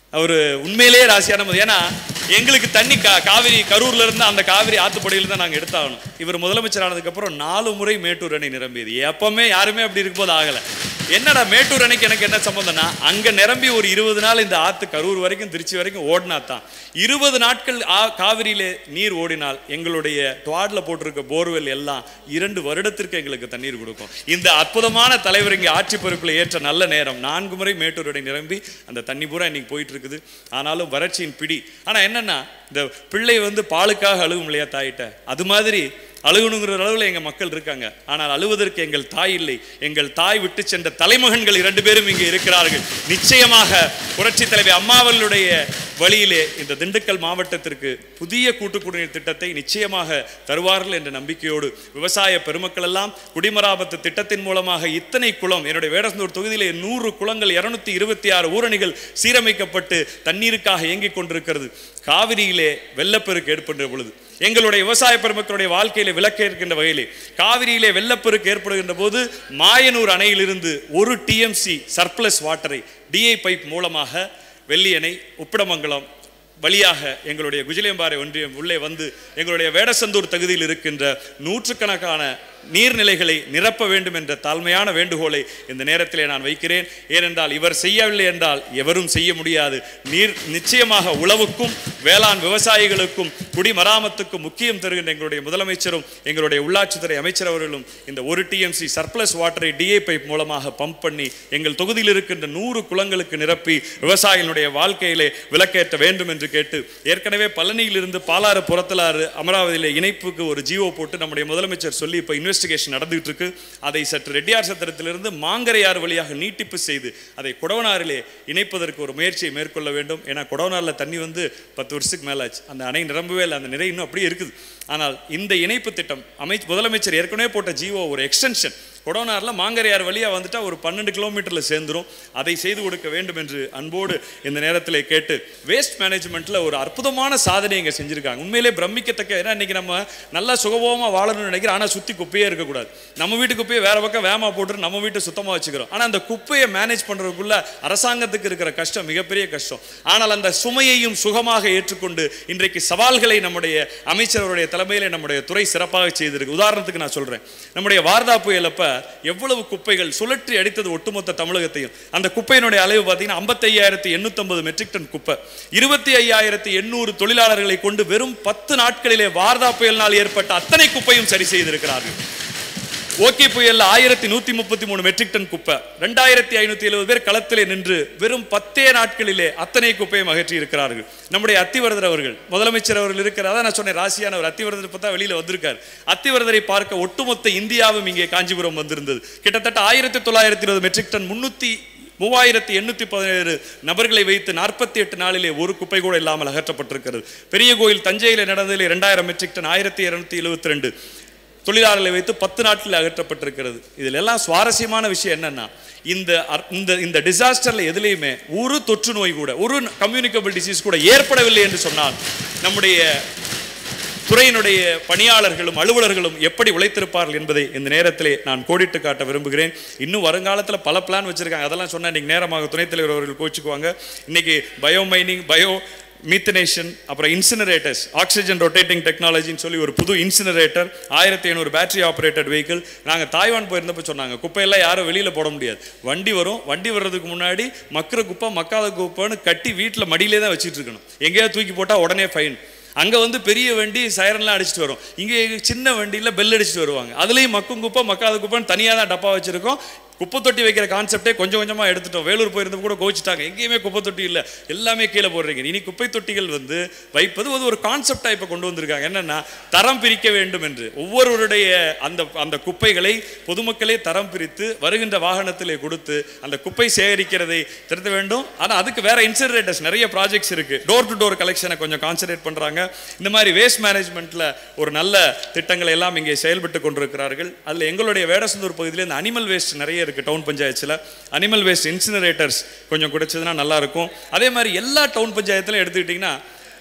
அவர் உண்மையிலேயே ராசியானது ஏன்னா எங்களுக்கு தண்ணி கா காவிரி கரூர்ல இருந்து அந்த காவிரி ஆத்துப்படியில தான் நாங்கள் எடுத்தாகணும் இவர் முதலமைச்சர் ஆனதுக்கு அப்புறம் நாலு முறை மேட்டூர் அணை நிரம்பியது எப்பவுமே யாருமே அப்படி இருக்கும்போது ஆகலை என்னடா மேட்டூர் அணைக்கு எனக்கு என்ன சம்பந்தம்னா அங்க நிரம்பி ஒரு இருபது நாள் இந்த ஆத்து கரூர் வரைக்கும் திருச்சி வரைக்கும் ஓடினா தான் இருபது நாட்கள் ஆ- காவிரியிலே நீர் ஓடினால் எங்களுடைய டுவாட்ல போட்டிருக்க போர்வெல் எல்லாம் இரண்டு வருடத்திற்கு எங்களுக்கு தண்ணீர் கொடுக்கும் இந்த அற்புதமான தலைவர் இங்கே ஆட்சி பொறுப்பில் ஏற்ற நல்ல நேரம் நான்கு முறை மேட்டூர் அணை நிரம்பி அந்த தண்ணி பூரா இன்னைக்கு போயிட்டு இருக்குது ஆனாலும் வறட்சியின் பிடி ஆனா என்னன்னா இந்த பிள்ளை வந்து பாலுக்காக அழுகும் இல்லையா தாயிட்ட அது மாதிரி அழுகணுங்கிற அளவில் எங்கள் மக்கள் இருக்காங்க ஆனால் அழுவதற்கு எங்கள் தாய் இல்லை எங்கள் தாய் விட்டு சென்ற தலைமகன்கள் இரண்டு பேரும் இங்கே இருக்கிறார்கள் நிச்சயமாக புரட்சி தலைவி அம்மாவர்களுடைய வழியிலே இந்த திண்டுக்கல் மாவட்டத்திற்கு புதிய கூட்டு குடிநீர் திட்டத்தை நிச்சயமாக தருவார்கள் என்ற நம்பிக்கையோடு விவசாய பெருமக்கள் எல்லாம் குடிமராமத்து திட்டத்தின் மூலமாக இத்தனை குளம் என்னுடைய வேடசந்தூர் தொகுதியிலே நூறு குளங்கள் இருநூத்தி இருபத்தி ஆறு ஊரணிகள் சீரமைக்கப்பட்டு தண்ணீருக்காக இயங்கிக் கொண்டிருக்கிறது காவிரியிலே வெள்ளப்பெருக்கு ஏற்படுகிற பொழுது எங்களுடைய விவசாய பெருமக்களுடைய வாழ்க்கையில விளக்க இருக்கின்ற வகையிலே காவிரியிலே வெள்ளப்பெருக்கு ஏற்படுகின்ற போது மாயனூர் அணையிலிருந்து ஒரு டிஎம்சி சர்ப்ளஸ் வாட்டரை டிஐ பைப் மூலமாக வெள்ளியணை உப்பிடமங்கலம் வழியாக எங்களுடைய குஜிலியம்பாறை ஒன்றியம் உள்ளே வந்து எங்களுடைய வேடசந்தூர் தகுதியில் இருக்கின்ற நூற்றுக்கணக்கான நீர்நிலைகளை நிரப்ப வேண்டும் என்ற தாழ்மையான வேண்டுகோளை இந்த நேரத்திலே நான் வைக்கிறேன் ஏனென்றால் இவர் செய்யவில்லை என்றால் எவரும் செய்ய முடியாது நீர் நிச்சயமாக உழவுக்கும் வேளாண் விவசாயிகளுக்கும் குடிமராமத்துக்கும் முக்கியம் தருகின்ற எங்களுடைய முதலமைச்சரும் எங்களுடைய உள்ளாட்சித்துறை அமைச்சர் அவர்களும் இந்த ஒரு டிஎம்சி சர்ப்ளஸ் வாட்டரை டிஏ பைப் மூலமாக பம்ப் பண்ணி எங்கள் தொகுதியில் இருக்கின்ற நூறு குளங்களுக்கு நிரப்பி விவசாயிகளுடைய வாழ்க்கையிலே விளக்கேற்ற வேண்டும் என்று கேட்டு ஏற்கனவே பழனியிலிருந்து பாலாறு புறத்தலாறு அமராவதியிலே இணைப்புக்கு ஒரு ஜியோ போட்டு நம்முடைய முதலமைச்சர் சொல்லி இப்போ இன்வெஸ்டிகேஷன் நடந்துகிட்டு இருக்கு அதை சற்று ரெட்டியார் சத்திரத்திலிருந்து மாங்கரையாறு வழியாக நீட்டிப்பு செய்து அதை குடவனாரிலே இணைப்பதற்கு ஒரு முயற்சியை மேற்கொள்ள வேண்டும் ஏன்னா குடவனாரில் தண்ணி வந்து பத்து வருஷத்துக்கு மேலாச்சு அந்த அணை நிரம்பவே இல்லை அந்த நிறை இன்னும் அப்படியே இருக்குது ஆனால் இந்த இணைப்பு திட்டம் அமை முதலமைச்சர் ஏற்கனவே போட்ட ஜிஓ ஒரு எக்ஸ்டென்ஷன் கொடோனாரில் மாங்கரையார் வழியாக வந்துட்டா ஒரு பன்னெண்டு கிலோமீட்டரில் சேர்ந்துரும் அதை செய்து கொடுக்க வேண்டும் என்று அன்போடு இந்த நேரத்தில் கேட்டு வேஸ்ட் மேனேஜ்மெண்ட்டில் ஒரு அற்புதமான சாதனை இங்கே செஞ்சுருக்காங்க உண்மையிலே பிரமிக்கத்தக்க ஏன்னா இன்னைக்கு நம்ம நல்லா சுகபோகமாக வாழணும்னு நினைக்கிறோம் ஆனால் சுற்றி குப்பையே இருக்கக்கூடாது நம்ம வீட்டு குப்பையை வேற பக்கம் வேமா போட்டு நம்ம வீட்டை சுத்தமாக வச்சுக்கிறோம் ஆனால் அந்த குப்பையை மேனேஜ் பண்ணுறதுக்குள்ள அரசாங்கத்துக்கு இருக்கிற கஷ்டம் மிகப்பெரிய கஷ்டம் ஆனால் அந்த சுமையையும் சுகமாக ஏற்றுக்கொண்டு இன்றைக்கு சவால்களை நம்முடைய அமைச்சருடைய தலைமையில் நம்முடைய துறை சிறப்பாக செய்திருக்கு உதாரணத்துக்கு நான் சொல்றேன் நம்முடைய வார்தா புயலப்ப எவ்வளவு குப்பைகள் சுழற்றி அடித்தது ஒட்டுமொத்த தமிழகத்தையும் அந்த குப்பையினுடைய அளவு பார்த்தீங்கன்னா ஐம்பத்தையாயிரத்தி எண்ணூத்தம்பது மெட்ரிக் டன் குப்பை இருபத்தி ஐயாயிரத்தி எண்ணூறு தொழிலாளர்களை கொண்டு வெறும் பத்து நாட்களிலே வார்தா புயலினால் ஏற்பட்ட அத்தனை குப்பையும் சரி செய்திருக்கிறார்கள் ஓகே புயல்ல ஆயிரத்தி நூத்தி முப்பத்தி மூணு மெட்ரிக் டன் குப்பை ரெண்டாயிரத்தி ஐநூத்தி எழுபது பேர் களத்திலே நின்று வெறும் பத்தே நாட்களிலே அத்தனை குப்பையும் அகற்றி இருக்கிறார்கள் நம்முடைய அத்திவரதர் அவர்கள் முதலமைச்சர் அவர்கள் இருக்கிறார் அதான் நான் சொன்னேன் ராசியான ஒரு அத்திவரதர் பார்த்தா வெளியில வந்திருக்கார் அத்திவரதரை பார்க்க ஒட்டுமொத்த இந்தியாவும் இங்கே காஞ்சிபுரம் வந்திருந்தது கிட்டத்தட்ட ஆயிரத்தி தொள்ளாயிரத்தி இருபது மெட்ரிக் டன் முன்னூத்தி மூவாயிரத்தி எண்ணூத்தி பதினேழு நபர்களை வைத்து நாற்பத்தி எட்டு நாளிலே ஒரு குப்பை கூட இல்லாமல் அகற்றப்பட்டிருக்கிறது பெரிய கோயில் தஞ்சையில நடந்ததில் இரண்டாயிரம் மெட்ரிக் டன் ஆயிரத்தி இருநூத்தி எழுபத்தி ரெண்டு தொழிலாளர்களை வைத்து பத்து நாட்களில் அகற்றப்பட்டிருக்கிறது இதில் எல்லாம் சுவாரஸ்யமான விஷயம் என்னன்னா இந்த அர்- இந்த இந்த டிசாஸ்டர்ல எதுலேயுமே ஒரு தொற்று நோய் கூட ஒரு கம்யூனிகபிள் டிசீஸ் கூட ஏற்படவில்லை என்று சொன்னால் நம்முடைய துறையினுடைய பணியாளர்களும் அலுவலர்களும் எப்படி உழைத்திருப்பார்கள் என்பதை இந்த நேரத்திலே நான் கோடிட்டு காட்ட விரும்புகிறேன் இன்னும் வருங்காலத்தில் பல பிளான் வச்சிருக்காங்க அதெல்லாம் சொன்னா இன்னைக்கு நேரமாக துணைத் தலைவர் அவர்கள் கோச்சுக்குவாங்க இன்னைக்கு பயோ மைனிங் பயோ மீத்தனேஷன் அப்புறம் இன்சினரேட்டர்ஸ் ஆக்சிஜன் ரொட்டேட்டிங் டெக்னாலஜின்னு சொல்லி ஒரு புது இன்சினரேட்டர் ஆயிரத்தி ஐநூறு பேட்டரி ஆப்ரேட்டட் வெஹிக்கிள் நாங்கள் தாய்வான் போயிருந்தப்போ சொன்னாங்க குப்பையெல்லாம் யாரும் வெளியில் போட முடியாது வண்டி வரும் வண்டி வர்றதுக்கு முன்னாடி மக்கிற குப்பை மக்காத குப்பைன்னு கட்டி வீட்டில் மடியிலே தான் வச்சுட்டு இருக்கணும் எங்கேயாவது தூக்கி போட்டால் உடனே ஃபைன் அங்கே வந்து பெரிய வண்டி சைரன்லாம் அடிச்சுட்டு வரும் இங்கே சின்ன வண்டியில் பெல் அடிச்சுட்டு வருவாங்க அதுலேயும் மக்கும் குப்பை மக்காத குப்பைன்னு தனியாக தான் டப்பா வச்சுருக்கோம் குப்பை தொட்டி வைக்கிற கான்செப்டே கொஞ்சம் கொஞ்சமாக எடுத்துட்டோம் வேலூர் போயிருந்தப்ப கூட கோச்சிட்டாங்க எங்கேயுமே குப்பை தொட்டி இல்லை எல்லாமே கீழே போடுறீங்க இனி குப்பை தொட்டிகள் வந்து வைப்பது அது ஒரு கான்செப்டாக இப்போ கொண்டு வந்திருக்காங்க என்னன்னா தரம் பிரிக்க வேண்டும் என்று ஒவ்வொருவருடைய அந்த அந்த குப்பைகளை பொதுமக்களே தரம் பிரித்து வருகின்ற வாகனத்திலே கொடுத்து அந்த குப்பை சேகரிக்கிறதை திருத்த வேண்டும் ஆனால் அதுக்கு வேற இன்சினரேட்டர்ஸ் நிறைய ப்ராஜெக்ட்ஸ் இருக்கு டோர் டு டோர் கலெக்ஷனை கொஞ்சம் கான்சன்ட்ரேட் பண்றாங்க இந்த மாதிரி வேஸ்ட் மேனேஜ்மெண்ட்ல ஒரு நல்ல திட்டங்களை எல்லாம் இங்கே செயல்பட்டு கொண்டிருக்கிறார்கள் அதில் எங்களுடைய வேடசந்தூர் பகுதியில் இந்த அனிமல் வேஸ்ட் நிறைய இருக்கு டவுன் பஞ்சாயத்தில் அனிமல் வேஸ்ட் இன்சினரேட்டர்ஸ் கொஞ்சம் கிடைச்சதுன்னா நல்லா இருக்கும் அதே மாதிரி எல்லா டவுன் பஞ்சாயத்திலும் எடுத்துக்கிட்டிங்கன்னா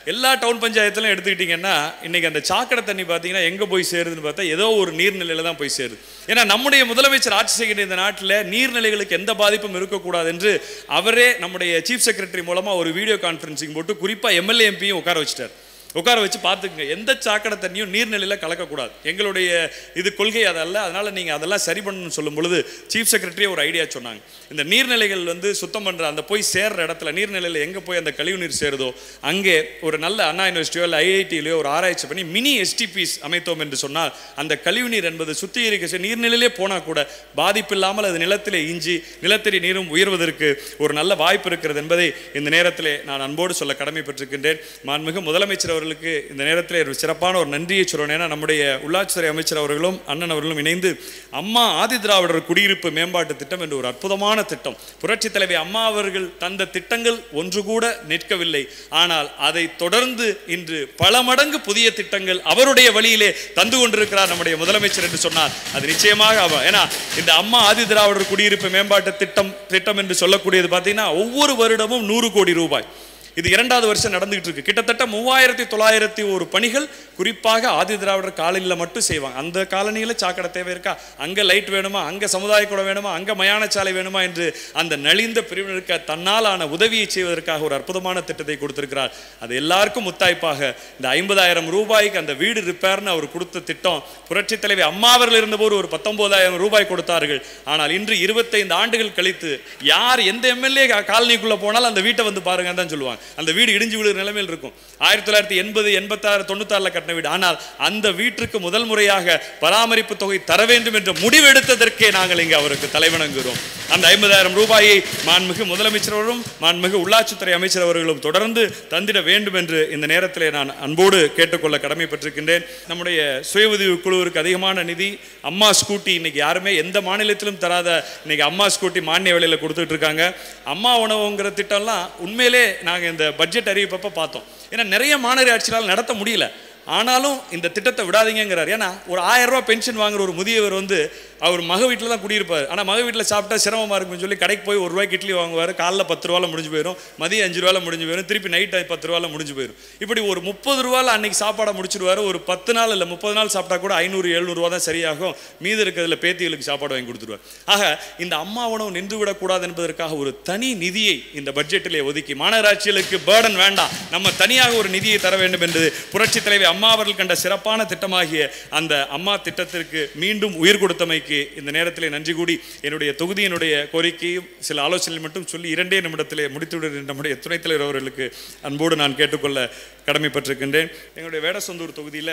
எல்லா டவுன் பஞ்சாயத்துலையும் எடுத்துக்கிட்டிங்கன்னா இன்னைக்கு அந்த சாக்கடை தண்ணி பார்த்தீங்கன்னா எங்கே போய் சேருதுன்னு பார்த்தா ஏதோ ஒரு நீர்நிலையில தான் போய் சேருது ஏன்னா நம்முடைய முதலமைச்சர் ஆட்சி செய்கிற இந்த நாட்டில் நீர்நிலைகளுக்கு எந்த பாதிப்பும் இருக்கக்கூடாது என்று அவரே நம்முடைய சீஃப் செக்ரட்டரி மூலமாக ஒரு வீடியோ கான்ஃபரன்சிங் போட்டு குறிப்பாக எம்எல்ஏ எம்பியும் உட்கார வச்சுட்டார் உட்கார வச்சு பார்த்துக்குங்க எந்த சாக்கடை தண்ணியும் நீர்நிலையில் கலக்கக்கூடாது எங்களுடைய இது கொள்கை அதல்ல அதனால் நீங்கள் அதெல்லாம் சரி பண்ணணும்னு சொல்லும் பொழுது சீஃப் செக்ரட்டரி ஒரு ஐடியா சொன்னாங்க இந்த நீர்நிலைகள் வந்து சுத்தம் பண்ணுற அந்த போய் சேர்ற இடத்துல நீர்நிலையில் எங்கே போய் அந்த கழிவு நீர் சேருதோ அங்கே ஒரு நல்ல அண்ணா யூனிவர்சிட்டியோ இல்லை ஐஐடியிலையோ ஒரு ஆராய்ச்சி பண்ணி மினி எஸ்டிபிஸ் அமைத்தோம் என்று சொன்னால் அந்த கழிவு நீர் என்பது சுத்திகரிக்க செய்- நீர்நிலையிலே போனால் கூட பாதிப்பில்லாமல் அது நிலத்திலே இஞ்சி நிலத்தடி நீரும் உயர்வதற்கு ஒரு நல்ல வாய்ப்பு இருக்கிறது என்பதை இந்த நேரத்திலே நான் அன்போடு சொல்ல கடமைப்பட்டிருக்கின்றேன் மாண்புமிகு முதலமைச்சர் அவர்களுக்கு இந்த நேரத்தில் ஒரு சிறப்பான ஒரு நன்றியை சொல்றேன் ஏன்னா நம்முடைய உள்ளாட்சித்துறை அமைச்சர் அவர்களும் அண்ணன் அவர்களும் இணைந்து அம்மா ஆதி திராவிடர் குடியிருப்பு மேம்பாட்டு திட்டம் என்று ஒரு அற்புதமான திட்டம் புரட்சி தலைவி அம்மா அவர்கள் தந்த திட்டங்கள் ஒன்று கூட நிற்கவில்லை ஆனால் அதை தொடர்ந்து இன்று பல மடங்கு புதிய திட்டங்கள் அவருடைய வழியிலே தந்து கொண்டிருக்கிறார் நம்முடைய முதலமைச்சர் என்று சொன்னார் அது நிச்சயமாக அவ ஏன்னா இந்த அம்மா ஆதி திராவிடர் குடியிருப்பு மேம்பாட்டு திட்டம் திட்டம் என்று சொல்லக்கூடியது பார்த்தீங்கன்னா ஒவ்வொரு வருடமும் நூறு கோடி ரூபாய் இது இரண்டாவது வருஷம் நடந்துகிட்டு இருக்கு கிட்டத்தட்ட மூவாயிரத்தி தொள்ளாயிரத்தி ஒரு பணிகள் குறிப்பாக ஆதி திராவிடர் காலனியில் மட்டும் செய்வாங்க அந்த காலனியில் சாக்கடை தேவை இருக்கா அங்கே லைட் வேணுமா அங்கே சமுதாய கூடம் வேணுமா அங்கே மயானச்சாலை வேணுமா என்று அந்த நலிந்த பிரிவினருக்கு தன்னால் ஆன உதவியை செய்வதற்காக ஒரு அற்புதமான திட்டத்தை கொடுத்திருக்கிறார் அது எல்லாருக்கும் முத்தாய்ப்பாக இந்த ஐம்பதாயிரம் ரூபாய்க்கு அந்த வீடு ரிப்பேர்னு அவர் கொடுத்த திட்டம் புரட்சி தலைவி அம்மா அவர்கள் இருந்தபோது ஒரு பத்தொன்பதாயிரம் ரூபாய் கொடுத்தார்கள் ஆனால் இன்று இருபத்தைந்து ஆண்டுகள் கழித்து யார் எந்த எம்எல்ஏ காலனிக்குள்ள போனாலும் அந்த வீட்டை வந்து பாருங்க தான் சொல்லுவாங்க அந்த வீடு இடிஞ்சு விழுகிற நிலைமையில் இருக்கும் ஆயிரத்தி தொள்ளாயிரத்தி எண்பது எண்பத்தாறு தொண்ணூத்தாறுல கட்டின வீடு ஆனால் அந்த வீட்டிற்கு முதல் முறையாக பராமரிப்பு தொகை தர வேண்டும் என்ற முடிவு எடுத்ததற்கே நாங்கள் இங்கு அவருக்கு தலைவணங்குகிறோம் அந்த ஐம்பதாயிரம் ரூபாயை மாண்புமிகு முதலமைச்சர் அவர்களும் மாண்புமிகு உள்ளாட்சித்துறை அமைச்சர் அவர்களும் தொடர்ந்து தந்திட வேண்டும் என்று இந்த நேரத்திலே நான் அன்போடு கேட்டுக்கொள்ள கடமைப்பட்டிருக்கின்றேன் நம்முடைய சுய உதவி குழுவிற்கு அதிகமான நிதி அம்மா ஸ்கூட்டி இன்னைக்கு யாருமே எந்த மாநிலத்திலும் தராத இன்னைக்கு அம்மா ஸ்கூட்டி மானிய விலையில் கொடுத்துட்டு இருக்காங்க அம்மா உணவுங்கிற திட்டம்லாம் உண்மையிலே நாங்கள் இந்த பட்ஜெட் அறிவிப்பப்ப பார்த்தோம் ஏன்னா நிறைய மாநகராட்சியால் நடத்த முடியல ஆனாலும் இந்த திட்டத்தை விடாதீங்கிறார் ஏன்னா ஒரு ஆயிரம் ரூபாய் பென்ஷன் வாங்குற ஒரு முதியவர் வந்து அவர் மக வீட்டில் தான் குடியிருப்பார் ஆனால் மக வீட்டில் சாப்பிட்டா சிரமமாக இருக்கும்னு சொல்லி கடைக்கு போய் ஒரு ரூபாய்க்கு இட்லி வாங்குவார் காலைல பத்து ரூபாயில் முடிஞ்சு போயிடும் மதியம் அஞ்சு ரூபாயில் முடிஞ்சு போயிடும் திருப்பி நைட் பத்து ரூபாயில் முடிஞ்சு போயிடும் இப்படி ஒரு முப்பது ரூபாயில் அன்னைக்கு சாப்பாடை முடிச்சிடுவார் ஒரு பத்து நாள் இல்லை முப்பது நாள் சாப்பிட்டா கூட ஐநூறு எழுநூறுவா தான் சரியாகும் மீதி இருக்கிறதுல பேத்திகளுக்கு சாப்பாடு வாங்கி கொடுத்துருவார் ஆக இந்த அம்மா உணவு நின்று விடக்கூடாது என்பதற்காக ஒரு தனி நிதியை இந்த பட்ஜெட்டிலே ஒதுக்கி மாநகராட்சிகளுக்கு பேர்டன் வேண்டாம் நம்ம தனியாக ஒரு நிதியை தர வேண்டும் என்று புரட்சி தலைவி அம்மா அவர்கள் கண்ட சிறப்பான திட்டமாகிய அந்த அம்மா திட்டத்திற்கு மீண்டும் உயிர் கொடுத்தமைக்கு இந்த நேரத்திலே நன்றி கூடி என்னுடைய தொகுதியினுடைய கோரிக்கையும் சில ஆலோசனை மட்டும் சொல்லி இரண்டே நிமிடத்திலே முடித்துவிடுகிற நம்முடைய துணைத் தலைவர் அவர்களுக்கு அன்போடு நான் கேட்டுக்கொள்ள கடமைப்பட்டிருக்கின்றேன் எங்களுடைய வேடசந்தூர் தொகுதியில்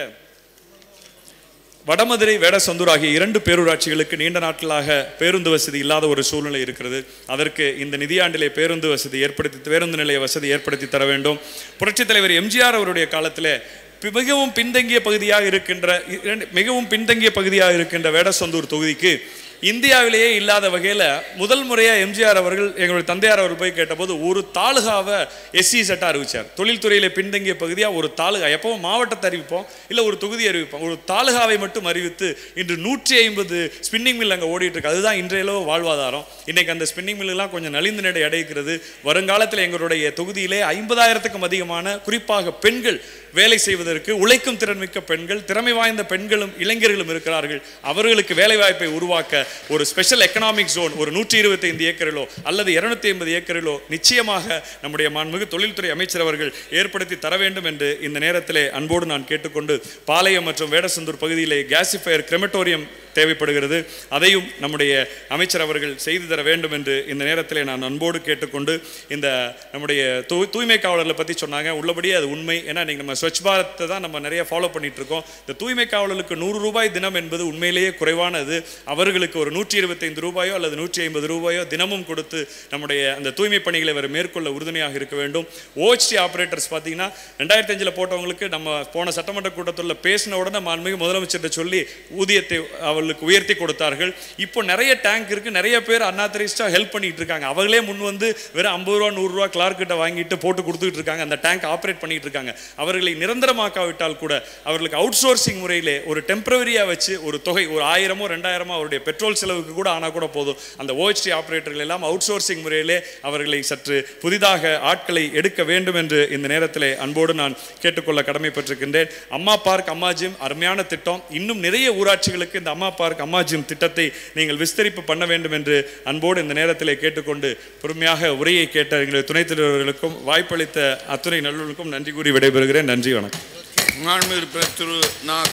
வடமதுரை வேடசந்தூர் ஆகிய இரண்டு பேரூராட்சிகளுக்கு நீண்ட நாட்களாக பேருந்து வசதி இல்லாத ஒரு சூழ்நிலை இருக்கிறது அதற்கு இந்த நிதியாண்டிலே பேருந்து வசதி ஏற்படுத்தி பேருந்து நிலைய வசதி ஏற்படுத்தி தர வேண்டும் புரட்சித் தலைவர் எம்ஜிஆர் அவருடைய காலத்தில் பி- மிகவும் பின்தங்கிய பகுதியாக இருக்கின்ற இரண்டு- மிகவும் பின்தங்கிய பகுதியாக இருக்கின்ற வேடசந்தூர் தொகுதிக்கு இந்தியாவிலேயே இல்லாத வகையில் முதல் முறையாக எம்ஜிஆர் அவர்கள் எங்களுடைய தந்தையார் அவர் போய் கேட்டபோது ஒரு தாலுகாவை எஸ்சி செட்டாக அறிவிச்சார் தொழில்துறையில் பின்தங்கிய பகுதியாக ஒரு தாலுகா எப்பவும் மாவட்டத்தை அறிவிப்போம் இல்லை ஒரு தொகுதி அறிவிப்போம் ஒரு தாலுகாவை மட்டும் அறிவித்து இன்று நூற்றி ஐம்பது ஸ்பின்னிங் மில் அங்கே ஓடிட்டு இருக்கு அதுதான் இன்றைய வாழ்வாதாரம் இன்னைக்கு அந்த ஸ்பின்னிங் மில்லாம் கொஞ்சம் நலிந்து நடை அடைக்கிறது வருங்காலத்தில் எங்களுடைய தொகுதியிலே ஐம்பதாயிரத்துக்கும் அதிகமான குறிப்பாக பெண்கள் வேலை செய்வதற்கு உழைக்கும் திறன்மிக்க பெண்கள் திறமை வாய்ந்த பெண்களும் இளைஞர்களும் இருக்கிறார்கள் அவர்களுக்கு வேலை வாய்ப்பை உருவாக்க ஒரு ஸ்பெஷல் எக்கனாமிக் ஜோன் ஒரு நூற்றி இருபத்தைந்து ஏக்கரிலோ அல்லது இருநூத்தி ஐம்பது ஏக்கரிலோ நிச்சயமாக நம்முடைய மாண்புமிகு தொழில்துறை அமைச்சர் அவர்கள் ஏற்படுத்தி தர வேண்டும் என்று இந்த நேரத்திலே அன்போடு நான் கேட்டுக்கொண்டு பாளையம் மற்றும் வேடசந்தூர் பகுதியிலே கேசிஃபயர் கிரெமட்டோரியம் தேவைப்படுகிறது அதையும் நம்முடைய அமைச்சர் அவர்கள் செய்து தர வேண்டும் என்று இந்த நேரத்திலே நான் அன்போடு கேட்டுக்கொண்டு இந்த நம்முடைய தூ தூய்மை காவலர்களை பற்றி சொன்னாங்க உள்ளபடியே அது உண்மை ஏன்னா இன்னைக்கு நம்ம ஸ்வச் பாரத்தை தான் நம்ம நிறைய ஃபாலோ பண்ணிட்டு இருக்கோம் இந்த தூய்மை காவலர்களுக்கு நூறு ரூபாய் தினம் என்பது உண்மையிலேயே குறைவானது அவர்களுக்கு ஒரு நூற்றி இருபத்தைந்து ரூபாயோ அல்லது நூற்றி ஐம்பது ரூபாயோ தினமும் கொடுத்து நம்முடைய அந்த தூய்மை பணிகளை அவர் மேற்கொள்ள உறுதுணையாக இருக்க வேண்டும் ஓஹெச்டி ஆபரேட்டர்ஸ் பார்த்தீங்கன்னா ரெண்டாயிரத்தி அஞ்சில் போட்டவங்களுக்கு நம்ம போன சட்டமன்ற கூட்டத்தில் பேசின உடனே மாண்புமிகு முதலமைச்சர்கிட்ட சொல்லி ஊதியத்தை அவள் அவர்களுக்கு உயர்த்தி கொடுத்தார்கள் இப்போ நிறைய டேங்க் இருக்கு நிறைய பேர் அன்ஆத்தரைஸ்டாக ஹெல்ப் பண்ணிட்டு இருக்காங்க அவங்களே முன் வந்து வெறும் ஐம்பது ரூபா நூறுரூவா கிளார்க் கிட்ட வாங்கிட்டு போட்டு கொடுத்துட்டு இருக்காங்க அந்த டேங்க் ஆப்ரேட் பண்ணிட்டு இருக்காங்க அவர்களை நிரந்தரமாக்காவிட்டால் கூட அவர்களுக்கு அவுட் சோர்சிங் முறையிலே ஒரு டெம்பரவரியாக வச்சு ஒரு தொகை ஒரு ஆயிரமோ ரெண்டாயிரமோ அவருடைய பெட்ரோல் செலவுக்கு கூட ஆனால் கூட போதும் அந்த ஓஹெச்டி ஆப்ரேட்டர்கள் எல்லாம் அவுட் சோர்சிங் முறையிலே அவர்களை சற்று புதிதாக ஆட்களை எடுக்க வேண்டும் என்று இந்த நேரத்திலே அன்போடு நான் கேட்டுக்கொள்ள கடமைப்பட்டிருக்கின்றேன் அம்மா பார்க் அம்மா ஜிம் அருமையான திட்டம் இன்னும் நிறைய ஊராட்சிகளுக்கு இந்த அம்மா பார்க் அம்மா ஜிம் திட்டத்தை நீங்கள் விஸ்தரிப்பு பண்ண வேண்டும் என்று அன்போடு இந்த நேரத்திலே கேட்டுக்கொண்டு பொறுமையாக உரையை கேட்ட எங்களுடைய துணைத் தலைவர்களுக்கும் வாய்ப்பளித்த அத்துணை நல்லவர்களுக்கும் நன்றி கூறி விடைபெறுகிறேன் நன்றி வணக்கம் மாண்புமிகு உறுப்பினர் திரு நா